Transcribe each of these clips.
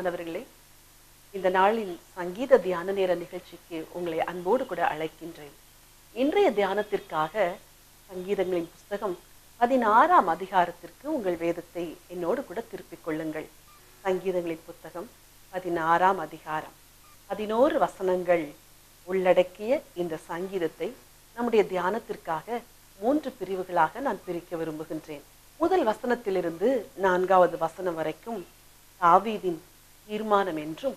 பிரியமானவர்களே இந்த நாளில் சங்கீத தியான நேர நிகழ்ச்சிக்கு உங்களை அன்போடு கூட அழைக்கின்றேன் இன்றைய தியானத்திற்காக சங்கீதங்களின் புஸ்தகம் பதினாறாம் அதிகாரத்திற்கு உங்கள் வேதத்தை என்னோடு கூட திருப்பிக் கொள்ளுங்கள் சங்கீதங்களின் புத்தகம் பதினாறாம் அதிகாரம் பதினோரு வசனங்கள் உள்ளடக்கிய இந்த சங்கீதத்தை நம்முடைய தியானத்திற்காக மூன்று பிரிவுகளாக நான் பிரிக்க விரும்புகின்றேன் முதல் வசனத்திலிருந்து நான்காவது வசனம் வரைக்கும் தாவீதின் தீர்மானம் என்றும்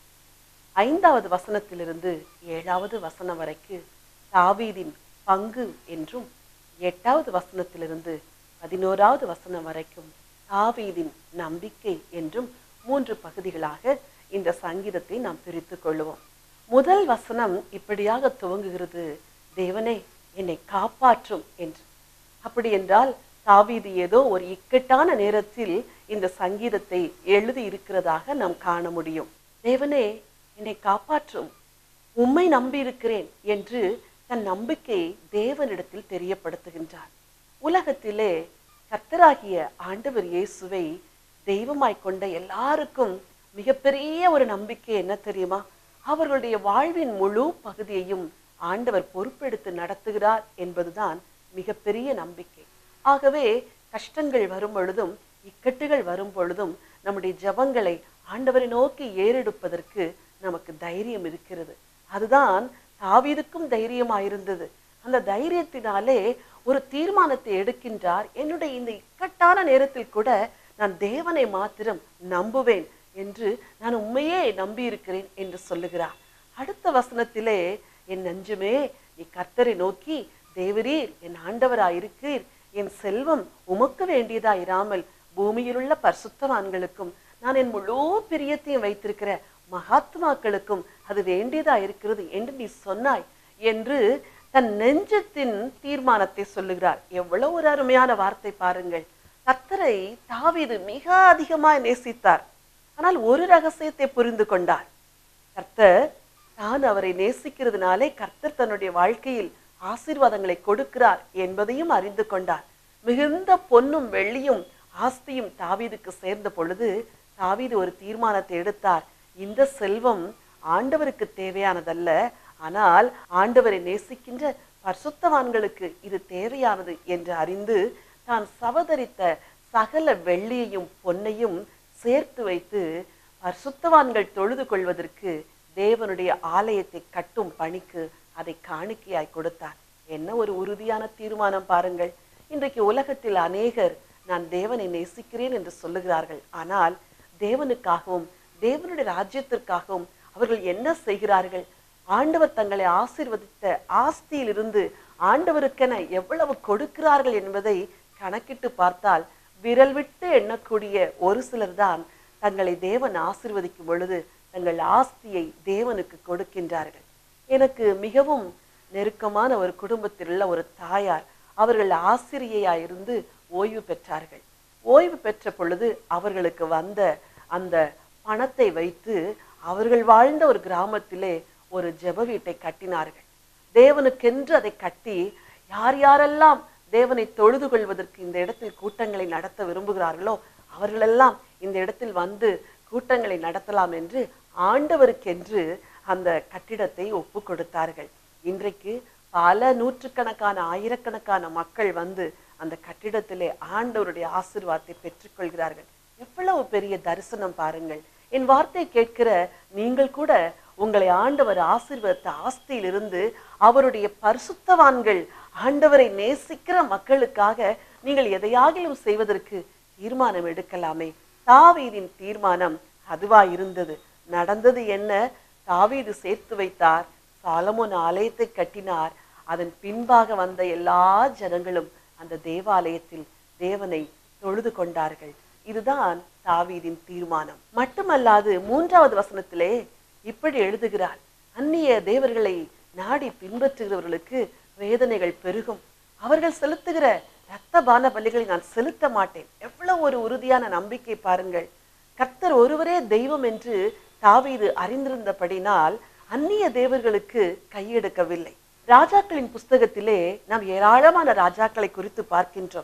ஐந்தாவது வசனத்திலிருந்து ஏழாவது வசனம் வரைக்கு தாவீதின் பங்கு என்றும் எட்டாவது வசனத்திலிருந்து பதினோராவது வசனம் வரைக்கும் தாவீதின் நம்பிக்கை என்றும் மூன்று பகுதிகளாக இந்த சங்கீதத்தை நாம் பிரித்துக் கொள்ளுவோம் முதல் வசனம் இப்படியாக துவங்குகிறது தேவனே என்னை காப்பாற்றும் என்று அப்படி என்றால் தாவீது ஏதோ ஒரு இக்கட்டான நேரத்தில் இந்த சங்கீதத்தை எழுதி இருக்கிறதாக நாம் காண முடியும் தேவனே என்னை காப்பாற்றும் உம்மை நம்பியிருக்கிறேன் என்று தன் நம்பிக்கையை தேவனிடத்தில் தெரியப்படுத்துகின்றார் உலகத்திலே கர்த்தராகிய ஆண்டவர் இயேசுவை தெய்வமாய் கொண்ட எல்லாருக்கும் மிகப்பெரிய ஒரு நம்பிக்கை என்ன தெரியுமா அவர்களுடைய வாழ்வின் முழு பகுதியையும் ஆண்டவர் பொறுப்பெடுத்து நடத்துகிறார் என்பதுதான் மிகப்பெரிய நம்பிக்கை ஆகவே கஷ்டங்கள் வரும் பொழுதும் இக்கட்டுகள் வரும் பொழுதும் நம்முடைய ஜபங்களை ஆண்டவரை நோக்கி ஏறெடுப்பதற்கு நமக்கு தைரியம் இருக்கிறது அதுதான் தாவீதுக்கும் தைரியமாயிருந்தது அந்த தைரியத்தினாலே ஒரு தீர்மானத்தை எடுக்கின்றார் என்னுடைய இந்த இக்கட்டான நேரத்தில் கூட நான் தேவனை மாத்திரம் நம்புவேன் என்று நான் உண்மையே நம்பியிருக்கிறேன் என்று சொல்லுகிறார் அடுத்த வசனத்திலே என் நெஞ்சமே நீ கர்த்தரை நோக்கி தேவரீர் என் ஆண்டவராயிருக்கிறீர் என் செல்வம் உமக்கு வேண்டியதா இராமல் பூமியிலுள்ள பரிசுத்தவான்களுக்கும் நான் என் முழு பிரியத்தையும் வைத்திருக்கிற மகாத்மாக்களுக்கும் அது வேண்டியதா இருக்கிறது என்று நீ சொன்னாய் என்று தன் நெஞ்சத்தின் தீர்மானத்தை சொல்லுகிறார் எவ்வளவு ஒரு அருமையான வார்த்தை பாருங்கள் கர்த்தரை தாவீது மிக அதிகமாய் நேசித்தார் ஆனால் ஒரு ரகசியத்தை புரிந்து கொண்டார் கர்த்தர் தான் அவரை நேசிக்கிறதுனாலே கர்த்தர் தன்னுடைய வாழ்க்கையில் ஆசீர்வாதங்களை கொடுக்கிறார் என்பதையும் அறிந்து கொண்டார் மிகுந்த பொன்னும் வெள்ளியும் ஆஸ்தியும் தாவீதுக்கு சேர்ந்த பொழுது தாவீது ஒரு தீர்மானத்தை எடுத்தார் இந்த செல்வம் ஆண்டவருக்கு தேவையானதல்ல ஆனால் ஆண்டவரை நேசிக்கின்ற பரிசுத்தவான்களுக்கு இது தேவையானது என்று அறிந்து தான் சவதரித்த சகல வெள்ளியையும் பொன்னையும் சேர்த்து வைத்து பரிசுத்தவான்கள் தொழுது கொள்வதற்கு தேவனுடைய ஆலயத்தை கட்டும் பணிக்கு அதை காணிக்கையாய் கொடுத்தார் என்ன ஒரு உறுதியான தீர்மானம் பாருங்கள் இன்றைக்கு உலகத்தில் அநேகர் நான் தேவனை நேசிக்கிறேன் என்று சொல்லுகிறார்கள் ஆனால் தேவனுக்காகவும் தேவனுடைய ராஜ்யத்திற்காகவும் அவர்கள் என்ன செய்கிறார்கள் ஆண்டவர் தங்களை ஆசீர்வதித்த ஆஸ்தியிலிருந்து ஆண்டவருக்கென எவ்வளவு கொடுக்கிறார்கள் என்பதை கணக்கிட்டு பார்த்தால் விரல் விட்டு எண்ணக்கூடிய ஒரு சிலர் தான் தங்களை தேவன் ஆசீர்வதிக்கும் பொழுது தங்கள் ஆஸ்தியை தேவனுக்கு கொடுக்கின்றார்கள் எனக்கு மிகவும் நெருக்கமான ஒரு குடும்பத்தில் உள்ள ஒரு தாயார் அவர்கள் ஆசிரியையாய் இருந்து ஓய்வு பெற்றார்கள் ஓய்வு பெற்ற பொழுது அவர்களுக்கு வந்த அந்த பணத்தை வைத்து அவர்கள் வாழ்ந்த ஒரு கிராமத்திலே ஒரு ஜெப வீட்டை கட்டினார்கள் தேவனுக்கென்று அதை கட்டி யார் யாரெல்லாம் தேவனை தொழுது கொள்வதற்கு இந்த இடத்தில் கூட்டங்களை நடத்த விரும்புகிறார்களோ அவர்களெல்லாம் இந்த இடத்தில் வந்து கூட்டங்களை நடத்தலாம் என்று ஆண்டவருக்கென்று அந்த கட்டிடத்தை ஒப்பு கொடுத்தார்கள் இன்றைக்கு பல நூற்றுக்கணக்கான ஆயிரக்கணக்கான மக்கள் வந்து அந்த கட்டிடத்திலே ஆண்டவருடைய ஆசீர்வாதத்தை பெற்றுக்கொள்கிறார்கள் எவ்வளவு பெரிய தரிசனம் பாருங்கள் என் வார்த்தை கேட்கிற நீங்கள் கூட உங்களை ஆண்டவர் ஆசீர்வதித்த ஆஸ்தியிலிருந்து அவருடைய பரிசுத்தவான்கள் ஆண்டவரை நேசிக்கிற மக்களுக்காக நீங்கள் எதையாகிலும் செய்வதற்கு தீர்மானம் எடுக்கலாமே தாவீதின் தீர்மானம் அதுவா இருந்தது நடந்தது என்ன தாவீது சேர்த்து வைத்தார் சாலமோன் ஆலயத்தை கட்டினார் அதன் பின்பாக வந்த எல்லா ஜனங்களும் அந்த தேவாலயத்தில் தேவனை தொழுது கொண்டார்கள் இதுதான் தாவீதின் தீர்மானம் மட்டுமல்லாது மூன்றாவது வசனத்திலே இப்படி எழுதுகிறார் அந்நிய தேவர்களை நாடி பின்பற்றுகிறவர்களுக்கு வேதனைகள் பெருகும் அவர்கள் செலுத்துகிற இரத்த பான பலிகளை நான் செலுத்த மாட்டேன் எவ்வளவு ஒரு உறுதியான நம்பிக்கை பாருங்கள் கர்த்தர் ஒருவரே தெய்வம் என்று தாவீது அறிந்திருந்தபடினால் அந்நிய தேவர்களுக்கு கையெடுக்கவில்லை ராஜாக்களின் புஸ்தகத்திலே நாம் ஏராளமான ராஜாக்களை குறித்து பார்க்கின்றோம்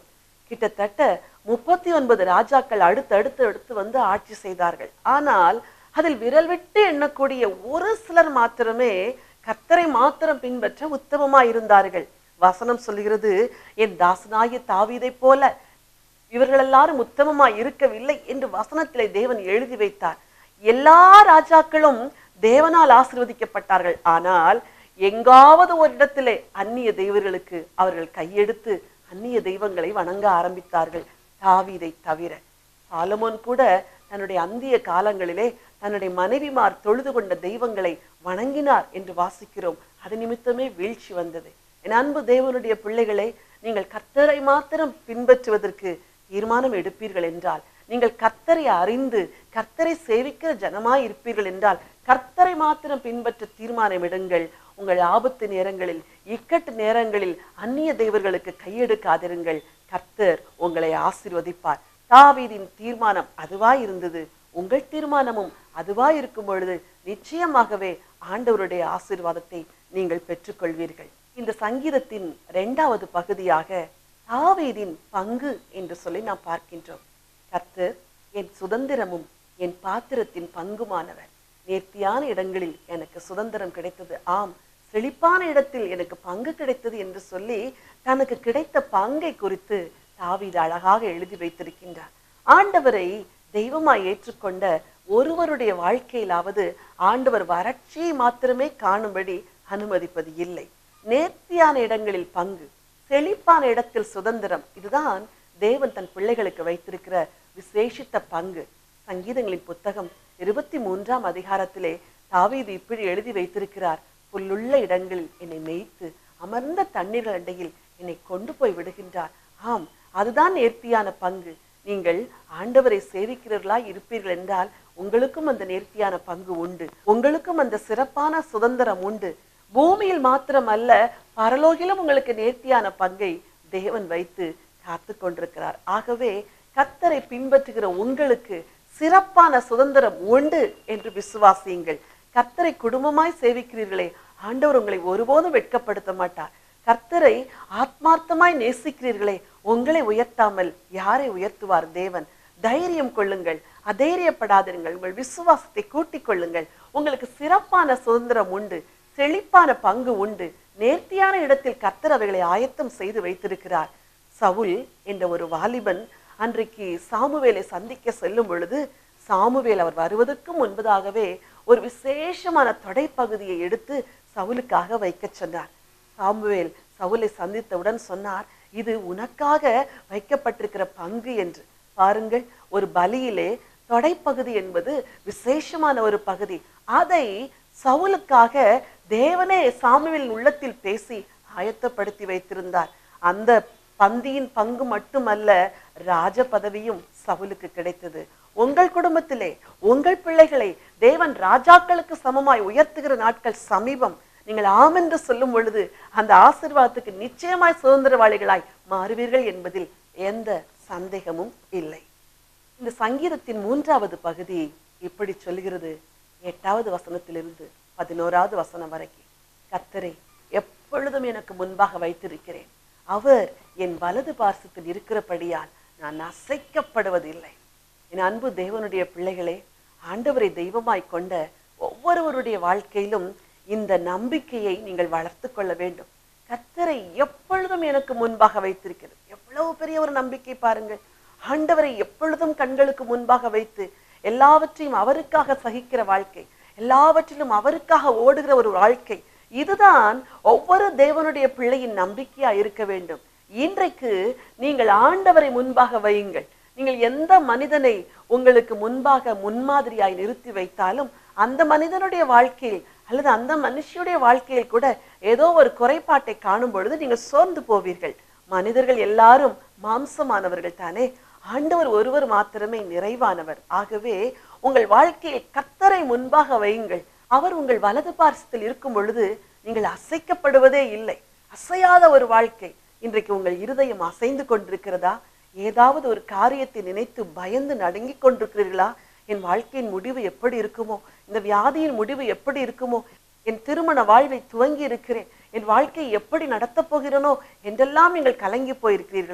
கிட்டத்தட்ட முப்பத்தி ஒன்பது ராஜாக்கள் அடுத்தடுத்து அடுத்து வந்து ஆட்சி செய்தார்கள் ஆனால் அதில் விரல் விட்டு எண்ணக்கூடிய ஒரு சிலர் மாத்திரமே கர்த்தரை மாத்திரம் பின்பற்ற உத்தமமாய் இருந்தார்கள் வசனம் சொல்கிறது என் தாசனாகிய தாவீதைப் போல இவர்கள் எல்லாரும் உத்தமமாய் இருக்கவில்லை என்று வசனத்திலே தேவன் எழுதி வைத்தார் எல்லா ராஜாக்களும் தேவனால் ஆசீர்வதிக்கப்பட்டார்கள் ஆனால் எங்காவது ஒரு இடத்திலே அந்நிய தெய்வங்களுக்கு அவர்கள் கையெடுத்து அந்நிய தெய்வங்களை வணங்க ஆரம்பித்தார்கள் தாவீதை தவிர சாலமோன் கூட தன்னுடைய அந்திய காலங்களிலே தன்னுடைய மனைவிமார் தொழுது கொண்ட தெய்வங்களை வணங்கினார் என்று வாசிக்கிறோம் அது நிமித்தமே வீழ்ச்சி வந்தது என் அன்பு தேவனுடைய பிள்ளைகளை நீங்கள் கர்த்தரை மாத்திரம் பின்பற்றுவதற்கு தீர்மானம் எடுப்பீர்கள் என்றால் நீங்கள் கர்த்தரை அறிந்து கர்த்தரை சேவிக்கிற ஜனமாய் இருப்பீர்கள் என்றால் கர்த்தரை மாத்திரம் பின்பற்ற தீர்மானம் எடுங்கள் உங்கள் ஆபத்து நேரங்களில் இக்கட்டு நேரங்களில் அந்நிய தெய்வர்களுக்கு கையெடுக்காதிருங்கள் கர்த்தர் உங்களை ஆசீர்வதிப்பார் தாவீதின் தீர்மானம் அதுவாய் இருந்தது உங்கள் தீர்மானமும் அதுவாய் இருக்கும் பொழுது நிச்சயமாகவே ஆண்டவருடைய ஆசீர்வாதத்தை நீங்கள் பெற்றுக்கொள்வீர்கள் இந்த சங்கீதத்தின் இரண்டாவது பகுதியாக தாவீதின் பங்கு என்று சொல்லி நாம் பார்க்கின்றோம் கர்த்தர் என் சுதந்திரமும் என் பாத்திரத்தின் பங்குமானவர் நேர்த்தியான இடங்களில் எனக்கு சுதந்திரம் கிடைத்தது ஆம் செழிப்பான இடத்தில் எனக்கு பங்கு கிடைத்தது என்று சொல்லி தனக்கு கிடைத்த பங்கை குறித்து தாவீது அழகாக எழுதி வைத்திருக்கின்றார் ஆண்டவரை தெய்வமாய் ஏற்றுக்கொண்ட ஒருவருடைய வாழ்க்கையிலாவது ஆண்டவர் வறட்சியை மாத்திரமே காணும்படி அனுமதிப்பது இல்லை நேர்த்தியான இடங்களில் பங்கு செழிப்பான இடத்தில் சுதந்திரம் இதுதான் தேவன் தன் பிள்ளைகளுக்கு வைத்திருக்கிற விசேஷித்த பங்கு சங்கீதங்களின் புத்தகம் இருபத்தி மூன்றாம் அதிகாரத்திலே தாவீது இப்படி எழுதி வைத்திருக்கிறார் புல்லுள்ள இடங்களில் என்னை மேய்த்து அமர்ந்த தண்ணீர்கள் அண்டையில் என்னை கொண்டு போய் விடுகின்றார் ஆம் அதுதான் நேர்த்தியான பங்கு நீங்கள் ஆண்டவரை சேவிக்கிறவர்களாய் இருப்பீர்கள் என்றால் உங்களுக்கும் அந்த நேர்த்தியான பங்கு உண்டு உங்களுக்கும் அந்த சிறப்பான சுதந்திரம் உண்டு பூமியில் மாத்திரம் அல்ல பரலோகிலும் உங்களுக்கு நேர்த்தியான பங்கை தேவன் வைத்து காத்து கொண்டிருக்கிறார் ஆகவே கத்தரை பின்பற்றுகிற உங்களுக்கு சிறப்பான சுதந்திரம் உண்டு என்று விசுவாசியுங்கள் கர்த்தரை குடும்பமாய் சேவிக்கிறீர்களே ஆண்டவர் உங்களை ஒருபோதும் வெட்கப்படுத்த மாட்டார் கர்த்தரை ஆத்மார்த்தமாய் நேசிக்கிறீர்களே உங்களை உயர்த்தாமல் யாரை உயர்த்துவார் தேவன் தைரியம் கொள்ளுங்கள் அதைரியப்படாதிருங்கள் உங்கள் விசுவாசத்தை கூட்டிக் கொள்ளுங்கள் உங்களுக்கு சிறப்பான சுதந்திரம் உண்டு செழிப்பான பங்கு உண்டு நேர்த்தியான இடத்தில் கர்த்தர் அவைகளை ஆயத்தம் செய்து வைத்திருக்கிறார் சவுல் என்ற ஒரு வாலிபன் அன்றைக்கு சாமுவேலை சந்திக்க செல்லும் பொழுது சாமுவேல் அவர் வருவதற்கு முன்பதாகவே ஒரு விசேஷமான தொடைப்பகுதியை எடுத்து சவுலுக்காக வைக்கச் சொன்னார் சாமுவேல் சவுலை சந்தித்தவுடன் சொன்னார் இது உனக்காக வைக்கப்பட்டிருக்கிற பங்கு என்று பாருங்கள் ஒரு பலியிலே தொடைப்பகுதி என்பது விசேஷமான ஒரு பகுதி அதை சவுலுக்காக தேவனே சாமுவேலின் உள்ளத்தில் பேசி ஆயத்தப்படுத்தி வைத்திருந்தார் அந்த பந்தியின் பங்கு மட்டுமல்ல ராஜ பதவியும் சவுலுக்கு கிடைத்தது உங்கள் குடும்பத்திலே உங்கள் பிள்ளைகளை தேவன் ராஜாக்களுக்கு சமமாய் உயர்த்துகிற நாட்கள் சமீபம் நீங்கள் ஆம் என்று சொல்லும் பொழுது அந்த ஆசீர்வாதத்துக்கு நிச்சயமாய் சுதந்திரவாளிகளாய் மாறுவீர்கள் என்பதில் எந்த சந்தேகமும் இல்லை இந்த சங்கீதத்தின் மூன்றாவது பகுதி இப்படி சொல்கிறது எட்டாவது வசனத்திலிருந்து பதினோராவது வசனம் வரைக்கும் கர்த்தரை எப்பொழுதும் எனக்கு முன்பாக வைத்திருக்கிறேன் அவர் என் வலது பார்சத்தில் இருக்கிறபடியால் நான் அசைக்கப்படுவதில்லை என் அன்பு தேவனுடைய பிள்ளைகளே ஆண்டவரை தெய்வமாய் கொண்ட ஒவ்வொருவருடைய வாழ்க்கையிலும் இந்த நம்பிக்கையை நீங்கள் வளர்த்து கொள்ள வேண்டும் கர்த்தரை எப்பொழுதும் எனக்கு முன்பாக வைத்திருக்கிறது எவ்வளவு பெரிய ஒரு நம்பிக்கை பாருங்கள் ஆண்டவரை எப்பொழுதும் கண்களுக்கு முன்பாக வைத்து எல்லாவற்றையும் அவருக்காக சகிக்கிற வாழ்க்கை எல்லாவற்றிலும் அவருக்காக ஓடுகிற ஒரு வாழ்க்கை இதுதான் ஒவ்வொரு தேவனுடைய பிள்ளையின் நம்பிக்கையா இருக்க வேண்டும் இன்றைக்கு நீங்கள் ஆண்டவரை முன்பாக வையுங்கள் நீங்கள் எந்த மனிதனை உங்களுக்கு முன்பாக முன்மாதிரியாய் நிறுத்தி வைத்தாலும் அந்த மனிதனுடைய வாழ்க்கையில் அல்லது அந்த மனுஷியுடைய வாழ்க்கையில் கூட ஏதோ ஒரு குறைபாட்டை காணும் பொழுது நீங்கள் சோர்ந்து போவீர்கள் மனிதர்கள் எல்லாரும் மாம்சமானவர்கள் தானே ஆண்டவர் ஒருவர் மாத்திரமே நிறைவானவர் ஆகவே உங்கள் வாழ்க்கையில் கர்த்தரை முன்பாக வையுங்கள் அவர் உங்கள் வலது பார்சத்தில் இருக்கும் பொழுது நீங்கள் அசைக்கப்படுவதே இல்லை அசையாத ஒரு வாழ்க்கை இன்றைக்கு உங்கள் இருதயம் அசைந்து கொண்டிருக்கிறதா ஏதாவது ஒரு காரியத்தை நினைத்து பயந்து நடுங்கிக் கொண்டிருக்கிறீர்களா என் வாழ்க்கையின் முடிவு எப்படி இருக்குமோ இந்த வியாதியின் முடிவு எப்படி இருக்குமோ என் திருமண வாழ்வை துவங்கி இருக்கிறேன் என் வாழ்க்கையை எப்படி நடத்தப் போகிறேனோ என்றெல்லாம் நீங்கள் கலங்கி போயிருக்கிறீர்களா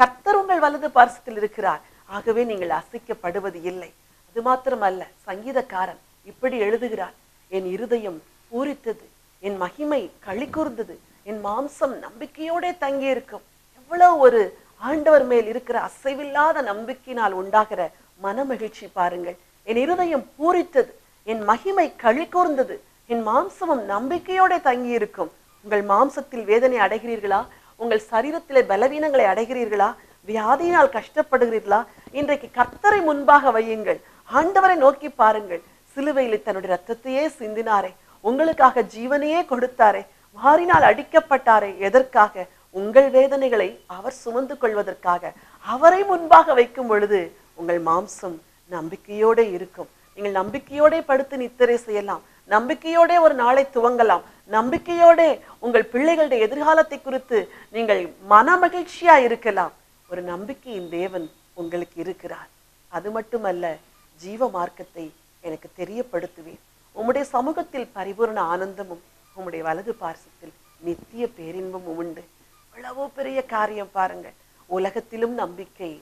கர்த்தர் உங்கள் வலது பார்சத்தில் இருக்கிறார் ஆகவே நீங்கள் அசைக்கப்படுவது இல்லை அது மாத்திரமல்ல சங்கீதக்காரன் இப்படி எழுதுகிறார் என் இருதயம் பூரித்தது என் மகிமை களி கூர்ந்தது என் மாம்சம் நம்பிக்கையோடே தங்கி இருக்கும் எவ்வளவு ஒரு ஆண்டவர் மேல் இருக்கிற அசைவில்லாத நம்பிக்கையினால் உண்டாகிற மனமகிழ்ச்சி பாருங்கள் என் இருதயம் பூரித்தது என் மகிமை களி கூர்ந்தது என் மாம்சமும் நம்பிக்கையோட தங்கி இருக்கும் உங்கள் மாம்சத்தில் வேதனை அடைகிறீர்களா உங்கள் சரீரத்திலே பலவீனங்களை அடைகிறீர்களா வியாதியினால் கஷ்டப்படுகிறீர்களா இன்றைக்கு கர்த்தரை முன்பாக வையுங்கள் ஆண்டவரை நோக்கி பாருங்கள் சிலுவையில் தன்னுடைய ரத்தத்தையே சிந்தினாரே உங்களுக்காக ஜீவனையே கொடுத்தாரே வாரினால் அடிக்கப்பட்டாரே எதற்காக உங்கள் வேதனைகளை அவர் சுமந்து கொள்வதற்காக அவரை முன்பாக வைக்கும் பொழுது உங்கள் மாம்சம் நம்பிக்கையோட இருக்கும் நீங்கள் நம்பிக்கையோட படுத்து நித்திரை செய்யலாம் நம்பிக்கையோட ஒரு நாளை துவங்கலாம் நம்பிக்கையோட உங்கள் பிள்ளைகளுடைய எதிர்காலத்தை குறித்து நீங்கள் மன மகிழ்ச்சியா இருக்கலாம் ஒரு நம்பிக்கையின் தேவன் உங்களுக்கு இருக்கிறார் அது மட்டுமல்ல ஜீவ மார்க்கத்தை எனக்கு தெரியப்படுத்துவேன் உம்முடைய சமூகத்தில் பரிபூரண ஆனந்தமும் உம்முடைய வலது பார்சத்தில் நித்திய பேரின்பமும் உண்டு எவ்வளவோ பெரிய காரியம் பாருங்கள் உலகத்திலும் நம்பிக்கை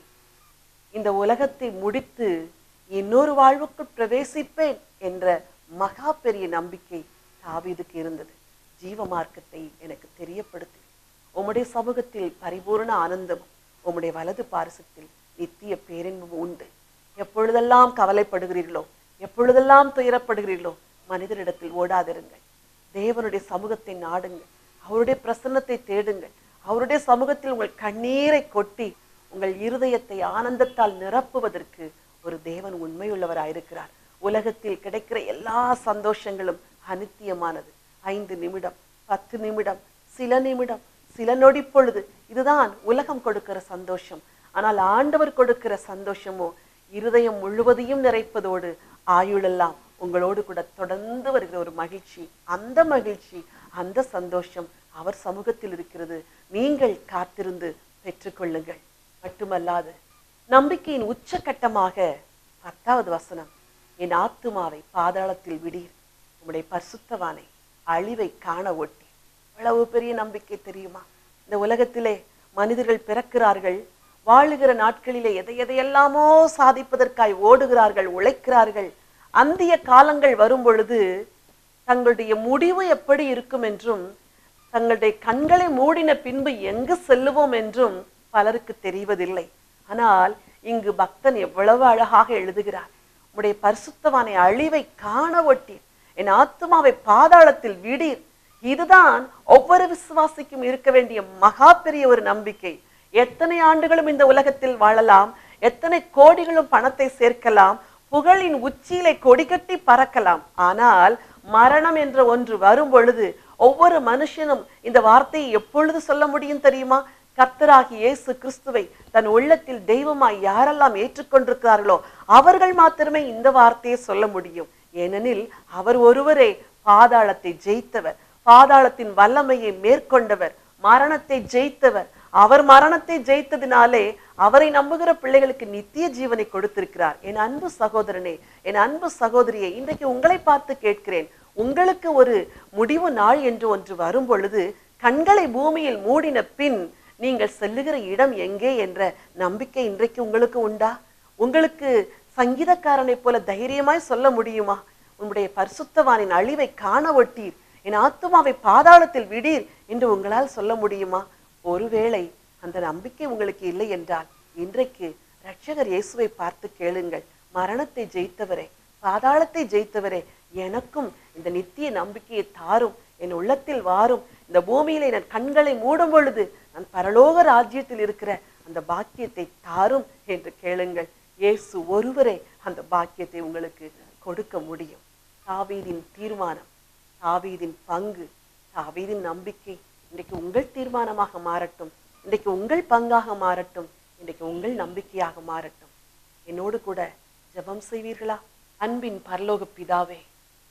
இந்த உலகத்தை முடித்து இன்னொரு வாழ்வுக்குள் பிரவேசிப்பேன் என்ற மகா பெரிய நம்பிக்கை தாவீதுக்கு இருந்தது ஜீவ மார்க்கத்தை எனக்கு தெரியப்படுத்து உம்முடைய சமூகத்தில் பரிபூரண ஆனந்தமும் உம்முடைய வலது பாரசத்தில் நித்திய பேரின்பமும் உண்டு எப்பொழுதெல்லாம் கவலைப்படுகிறீர்களோ எப்பொழுதெல்லாம் துயரப்படுகிறீர்களோ மனிதரிடத்தில் ஓடாதிருங்கள் தேவனுடைய சமூகத்தை நாடுங்கள் அவருடைய பிரசன்னத்தை தேடுங்கள் அவருடைய சமூகத்தில் உங்கள் கண்ணீரை கொட்டி உங்கள் இருதயத்தை ஆனந்தத்தால் நிரப்புவதற்கு ஒரு தேவன் உண்மையுள்ளவராயிருக்கிறார் உலகத்தில் கிடைக்கிற எல்லா சந்தோஷங்களும் அனித்தியமானது ஐந்து நிமிடம் பத்து நிமிடம் சில நிமிடம் சில நொடி பொழுது இதுதான் உலகம் கொடுக்கிற சந்தோஷம் ஆனால் ஆண்டவர் கொடுக்கிற சந்தோஷமோ இருதயம் முழுவதையும் நிறைப்பதோடு ஆயுளெல்லாம் உங்களோடு கூட தொடர்ந்து வருகிற ஒரு மகிழ்ச்சி அந்த மகிழ்ச்சி அந்த சந்தோஷம் அவர் சமூகத்தில் இருக்கிறது நீங்கள் காத்திருந்து பெற்றுக்கொள்ளுங்கள் மட்டுமல்லாது நம்பிக்கையின் உச்சகட்டமாக பத்தாவது வசனம் என் ஆத்துமாவை பாதாளத்தில் விடீர் உம்முடைய பரிசுத்தவானை அழிவை காண ஒட்டி எவ்வளவு பெரிய நம்பிக்கை தெரியுமா இந்த உலகத்திலே மனிதர்கள் பிறக்கிறார்கள் வாழுகிற நாட்களிலே எதை எதையெல்லாமோ சாதிப்பதற்காய் ஓடுகிறார்கள் உழைக்கிறார்கள் அந்திய காலங்கள் வரும் பொழுது தங்களுடைய முடிவு எப்படி இருக்கும் என்றும் தங்களுடைய கண்களை மூடின பின்பு எங்கு செல்லுவோம் என்றும் பலருக்கு தெரிவதில்லை ஆனால் இங்கு பக்தன் எவ்வளவு அழகாக எழுதுகிறார் உடைய பரிசுத்தவானை அழிவை காண ஒட்டீர் என் ஆத்மாவை பாதாளத்தில் விடீர் இதுதான் ஒவ்வொரு விசுவாசிக்கும் இருக்க வேண்டிய மகா பெரிய ஒரு நம்பிக்கை எத்தனை ஆண்டுகளும் இந்த உலகத்தில் வாழலாம் எத்தனை கோடிகளும் பணத்தை சேர்க்கலாம் புகழின் உச்சியிலே கொடிகட்டி பறக்கலாம் ஆனால் மரணம் என்ற ஒன்று வரும் பொழுது ஒவ்வொரு மனுஷனும் இந்த வார்த்தையை எப்பொழுது சொல்ல முடியும் தெரியுமா கர்த்தராகி இயேசு கிறிஸ்துவை தன் உள்ளத்தில் தெய்வமாய் யாரெல்லாம் ஏற்றுக்கொண்டிருக்கிறார்களோ அவர்கள் மாத்திரமே இந்த வார்த்தையை சொல்ல முடியும் ஏனெனில் அவர் ஒருவரே பாதாளத்தை ஜெயித்தவர் பாதாளத்தின் வல்லமையை மேற்கொண்டவர் மரணத்தை ஜெயித்தவர் அவர் மரணத்தை ஜெயித்ததினாலே அவரை நம்புகிற பிள்ளைகளுக்கு நித்திய ஜீவனை கொடுத்திருக்கிறார் என் அன்பு சகோதரனே என் அன்பு சகோதரியை இன்றைக்கு உங்களை பார்த்து கேட்கிறேன் உங்களுக்கு ஒரு முடிவு நாள் என்று ஒன்று வரும் பொழுது கண்களை பூமியில் மூடின பின் நீங்கள் செல்லுகிற இடம் எங்கே என்ற நம்பிக்கை இன்றைக்கு உங்களுக்கு உண்டா உங்களுக்கு சங்கீதக்காரனைப் போல தைரியமாய் சொல்ல முடியுமா உன்னுடைய பரிசுத்தவானின் அழிவை காண ஒட்டீர் என் ஆத்துமாவை பாதாளத்தில் விடீர் என்று உங்களால் சொல்ல முடியுமா ஒருவேளை அந்த நம்பிக்கை உங்களுக்கு இல்லை என்றால் இன்றைக்கு ரட்சகர் இயேசுவை பார்த்து கேளுங்கள் மரணத்தை ஜெயித்தவரே பாதாளத்தை ஜெயித்தவரே எனக்கும் இந்த நித்திய நம்பிக்கையை தாரும் என் உள்ளத்தில் வாரும் இந்த பூமியில என் கண்களை மூடும் பொழுது நான் பரலோக ராஜ்யத்தில் இருக்கிற அந்த பாக்கியத்தை தாரும் என்று கேளுங்கள் இயேசு ஒருவரே அந்த பாக்கியத்தை உங்களுக்கு கொடுக்க முடியும் தாவீதின் தீர்மானம் தாவீதின் பங்கு தாவீதின் நம்பிக்கை இன்றைக்கு உங்கள் தீர்மானமாக மாறட்டும் இன்றைக்கு உங்கள் பங்காக மாறட்டும் இன்றைக்கு உங்கள் நம்பிக்கையாக மாறட்டும் என்னோடு கூட ஜெபம் செய்வீர்களா அன்பின் பரலோக பிதாவே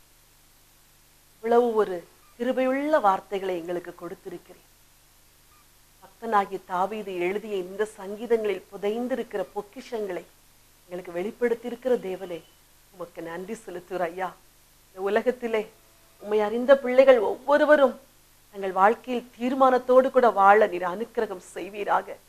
இவ்வளவு ஒரு கிருபையுள்ள வார்த்தைகளை எங்களுக்கு கொடுத்திருக்கிறேன் பக்தனாகிய தாவீது எழுதிய இந்த சங்கீதங்களில் புதைந்திருக்கிற பொக்கிஷங்களை எங்களுக்கு வெளிப்படுத்தியிருக்கிற தேவனே உமக்கு நன்றி செலுத்துகிற ஐயா இந்த உலகத்திலே உம்மை அறிந்த பிள்ளைகள் ஒவ்வொருவரும் தங்கள் வாழ்க்கையில் தீர்மானத்தோடு கூட வாழ நீர் அனுக்கிரகம் செய்வீராக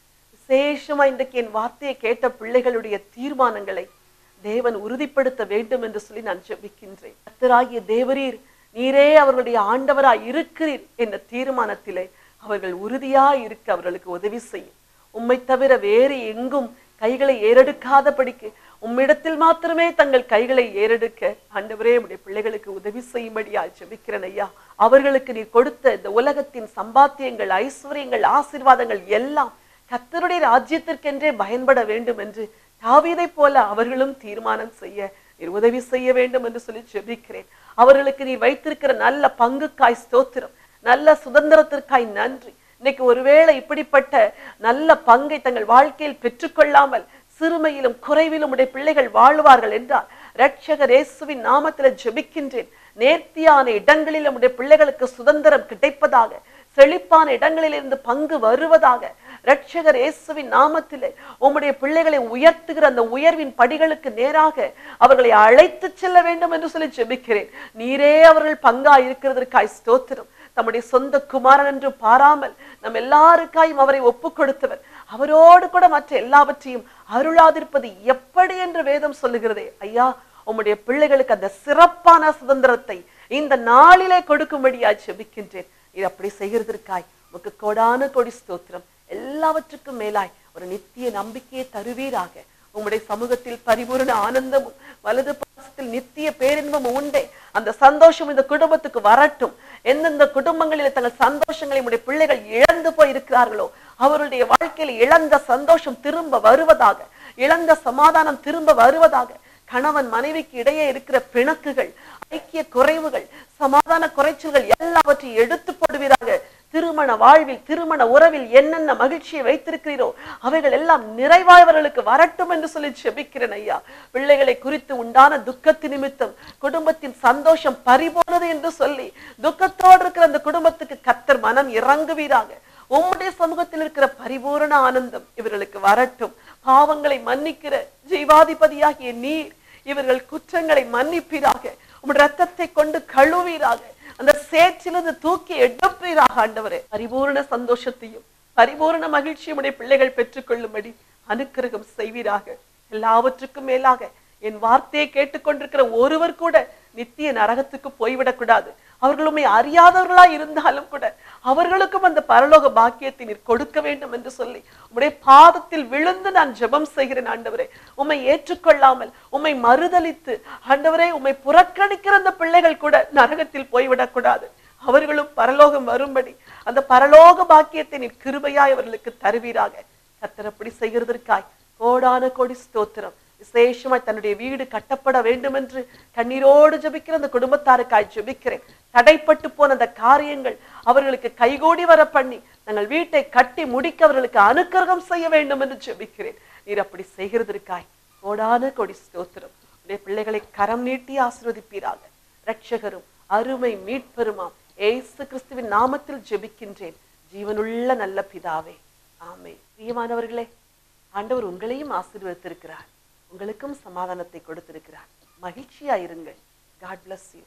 விசேஷமா இன்றைக்கு என் வார்த்தையை கேட்ட பிள்ளைகளுடைய தீர்மானங்களை தேவன் உறுதிப்படுத்த வேண்டும் என்று சொல்லி நான் ஜெபிக்கின்றேன் கர்த்தராகிய தேவரீர் நீரே அவர்களுடைய ஆண்டவராய் இருக்கிறீர் என்ற தீர்மானத்திலே அவர்கள் உறுதியாய் இருக்க அவர்களுக்கு உதவி செய்யும் உம்மை தவிர வேறு எங்கும் கைகளை ஏறெடுக்காதபடிக்கு உம்மிடத்தில் மாத்திரமே தங்கள் கைகளை ஏறெடுக்க ஆண்டவரே உடைய பிள்ளைகளுக்கு உதவி செய்யும்படியா ஜெபிக்கிறேன் ஐயா அவர்களுக்கு நீ கொடுத்த இந்த உலகத்தின் சம்பாத்தியங்கள் ஐஸ்வர்யங்கள் ஆசீர்வாதங்கள் எல்லாம் கர்த்தருடைய ராஜ்யத்திற்கென்றே பயன்பட வேண்டும் என்று தாவீதை போல அவர்களும் தீர்மானம் செய்ய நீர் உதவி செய்ய வேண்டும் என்று சொல்லி ஜெபிக்கிறேன் அவர்களுக்கு நீ வைத்திருக்கிற நல்ல பங்குக்காய் ஸ்தோத்திரம் நல்ல சுதந்திரத்திற்காய் நன்றி இன்னைக்கு ஒருவேளை இப்படிப்பட்ட நல்ல பங்கை தங்கள் வாழ்க்கையில் பெற்றுக்கொள்ளாமல் சிறுமையிலும் குறைவிலும் உடைய பிள்ளைகள் வாழ்வார்கள் என்றால் ரட்சகர் இயேசுவின் நாமத்தில் ஜெபிக்கின்றேன் நேர்த்தியான இடங்களில் உடைய பிள்ளைகளுக்கு சுதந்திரம் கிடைப்பதாக செழிப்பான இடங்களிலிருந்து பங்கு வருவதாக ரட்சகர் இயேசுவின் நாமத்திலே உம்முடைய பிள்ளைகளை உயர்த்துகிற அந்த உயர்வின் படிகளுக்கு நேராக அவர்களை அழைத்து செல்ல வேண்டும் என்று சொல்லி ஜெபிக்கிறேன் நீரே அவர்கள் பங்கா இருக்கிறதற்காய் ஸ்தோத்திரம் தம்முடைய சொந்த குமாரன் என்று பாராமல் நம் எல்லாருக்காயும் அவரை ஒப்பு கொடுத்தவர் அவரோடு கூட மற்ற எல்லாவற்றையும் அருளாதிருப்பது எப்படி என்று வேதம் சொல்லுகிறதே ஐயா உம்முடைய பிள்ளைகளுக்கு அந்த சிறப்பான சுதந்திரத்தை இந்த நாளிலே கொடுக்கும்படியா ஜெபிக்கின்றேன் இது அப்படி செய்கிறதற்காய் உமக்கு கோடான கொடி ஸ்தோத்திரம் எல்லாவற்றுக்கும் மேலாய் ஒரு நித்திய நம்பிக்கையை தருவீராக உம்முடைய சமூகத்தில் பரிபூரண ஆனந்தமும் வலது பாசத்தில் நித்திய பேரின்பமும் உண்டே அந்த சந்தோஷம் இந்த குடும்பத்துக்கு வரட்டும் எந்தெந்த குடும்பங்களில் தங்கள் சந்தோஷங்களை உடைய பிள்ளைகள் இழந்து போய் இருக்கிறார்களோ அவருடைய வாழ்க்கையில் இழந்த சந்தோஷம் திரும்ப வருவதாக இழந்த சமாதானம் திரும்ப வருவதாக கணவன் மனைவிக்கு இடையே இருக்கிற பிணக்குகள் ஐக்கிய குறைவுகள் சமாதான குறைச்சல்கள் எல்லாவற்றையும் எடுத்து போடுவீராக திருமண வாழ்வில் திருமண உறவில் என்னென்ன மகிழ்ச்சியை வைத்திருக்கிறீரோ அவைகள் எல்லாம் நிறைவாயவர்களுக்கு வரட்டும் என்று சொல்லி செபிக்கிறேன் ஐயா பிள்ளைகளை குறித்து உண்டான துக்கத்து நிமித்தம் குடும்பத்தின் சந்தோஷம் பறிபோனது என்று சொல்லி துக்கத்தோடு இருக்கிற அந்த குடும்பத்துக்கு கத்தர் மனம் இறங்குவீராக உம்முடைய சமூகத்தில் இருக்கிற பரிபூரண ஆனந்தம் இவர்களுக்கு வரட்டும் பாவங்களை மன்னிக்கிற ஜீவாதிபதியாகிய நீர் இவர்கள் குற்றங்களை மன்னிப்பீராக உம்முடைய ரத்தத்தை கொண்டு கழுவீராக அந்த சேற்றிலிருந்து தூக்கி எடுப்பீராக ஆண்டவரே பரிபூரண சந்தோஷத்தையும் பரிபூரண மகிழ்ச்சியும் உடைய பிள்ளைகள் பெற்றுக்கொள்ளும்படி அனுக்கிரகம் செய்வீராக எல்லாவற்றுக்கும் மேலாக என் வார்த்தையை கேட்டுக்கொண்டிருக்கிற ஒருவர் கூட நித்திய நரகத்துக்கு போய்விடக்கூடாது அவர்களுமே அறியாதவர்களா இருந்தாலும் கூட அவர்களுக்கும் அந்த பரலோக பாக்கியத்தை நீர் கொடுக்க வேண்டும் என்று சொல்லி உம்முடைய பாதத்தில் விழுந்து நான் ஜெபம் செய்கிறேன் ஆண்டவரே உம்மை ஏற்றுக்கொள்ளாமல் உம்மை மறுதலித்து ஆண்டவரே உம்மை புறக்கணிக்கிற அந்த பிள்ளைகள் கூட நரகத்தில் போய்விடக்கூடாது அவர்களும் பரலோகம் வரும்படி அந்த பரலோக பாக்கியத்தை நீர் கிருபையாய் அவர்களுக்கு தருவீராக கத்தர் அப்படி செய்கிறதற்காய் கோடான கோடி ஸ்தோத்திரம் விசேஷமாய் தன்னுடைய வீடு கட்டப்பட வேண்டும் என்று கண்ணீரோடு ஜெபிக்கிற அந்த குடும்பத்தாருக்காய் ஜெபிக்கிறேன் தடைப்பட்டு போன அந்த காரியங்கள் அவர்களுக்கு கைகூடி வர பண்ணி நாங்கள் வீட்டை கட்டி முடிக்க அவர்களுக்கு அனுக்கிரகம் செய்ய வேண்டும் என்று ஜெபிக்கிறேன் நீர் அப்படி செய்கிறதற்காய் கோடான கொடி ஸ்தோத்திரம் உடைய பிள்ளைகளை கரம் நீட்டி ஆசிர்வதிப்பீராக ரட்சகரும் அருமை மீட்பெருமாம் ஏசு கிறிஸ்துவின் நாமத்தில் ஜெபிக்கின்றேன் ஜீவனுள்ள நல்ல பிதாவே ஆமே பிரியமானவர்களே ஆண்டவர் உங்களையும் ஆசீர்வதித்திருக்கிறார் உங்களுக்கும் சமாதானத்தை கொடுத்திருக்கிறார் மகிழ்ச்சியா இருங்கள் காட் bless யூ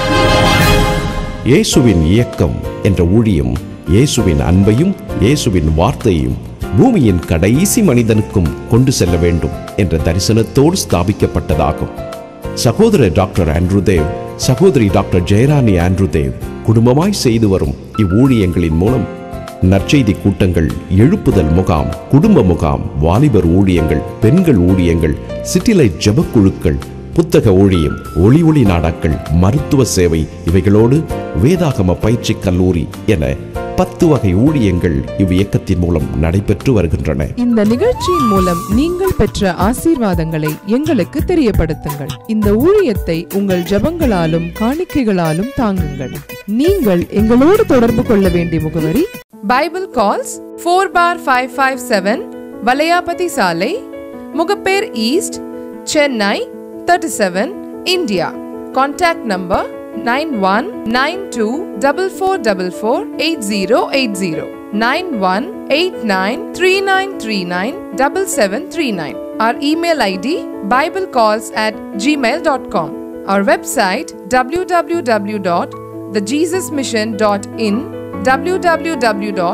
இயேசுவின் இயக்கம் என்ற ஊழியம் இயேசுவின் அன்பையும் இயேசுவின் வார்த்தையையும் பூமியின் கடைசி மனிதனுக்கும் கொண்டு செல்ல வேண்டும் என்ற தரிசனத்தோடு ஸ்தாபிக்கப்பட்டதாகும் சகோதரர் டாக்டர் ஆண்ட்ரூ தேவ் சகோதரி டாக்டர் ஜெயராணி ஆண்ட்ரூ தேவ் குடும்பமாய் செய்து வரும் இவ்வூழியங்களின் மூலம் நற்செய்தி கூட்டங்கள் எழுப்புதல் முகாம் குடும்ப முகாம் வாலிபர் ஊழியங்கள் பெண்கள் ஊழியங்கள் சிட்டிலைட் ஜெபக்குழுக்கள் புத்தக ஊழியம் ஒளி ஒளி நாடாக்கள் மருத்துவ சேவை இவைகளோடு வேதாகம பயிற்சி கல்லூரி என பத்து வகை ஊழியங்கள் இவ்வியக்கத்தின் மூலம் நடைபெற்று வருகின்றன இந்த நிகழ்ச்சியின் மூலம் நீங்கள் பெற்ற ஆசீர்வாதங்களை எங்களுக்கு தெரியப்படுத்துங்கள் இந்த ஊழியத்தை உங்கள் ஜெபங்களாலும் காணிக்கைகளாலும் தாங்குங்கள் நீங்கள் எங்களோடு தொடர்பு கொள்ள வேண்டிய முகவரி Bible calls four bar five five seven Valayapathi சாலை Mogappair east Chennai thirty seven India contact number nine one nine two double four double four eight zero eight zero nine one eight nine three nine three nine double seven three nine Our email ID biblecalls at gmail.com. Our website www.thejesusmission.in www.jesusmission.org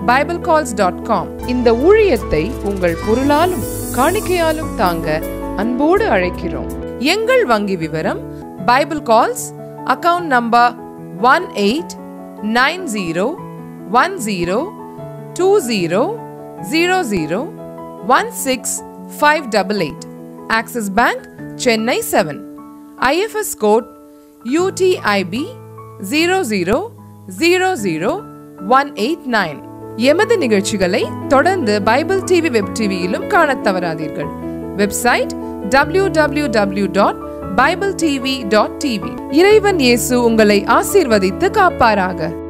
Bible calls dot com இந்த ஊழியத்தை உங்கள் பொருளாலும் காணிக்கையாலும் தாங்க அன்போடு அழைக்கிறோம் எங்கள் வங்கி விவரம் Bible calls account number one eight nine zero one zero two zero zero zero one six five double eight Axis bank Chennai seven IFS code UTIB zero zero zero zero one eight nine எமது நிகழ்ச்சிகளை தொடர்ந்து Bible TV web டிவியிலும் காணத் தவறாதீர்கள் website W W W dot Bible TV dot TV இறைவன் இயேசு உங்களை ஆசீர்வதித்து காப்பாராக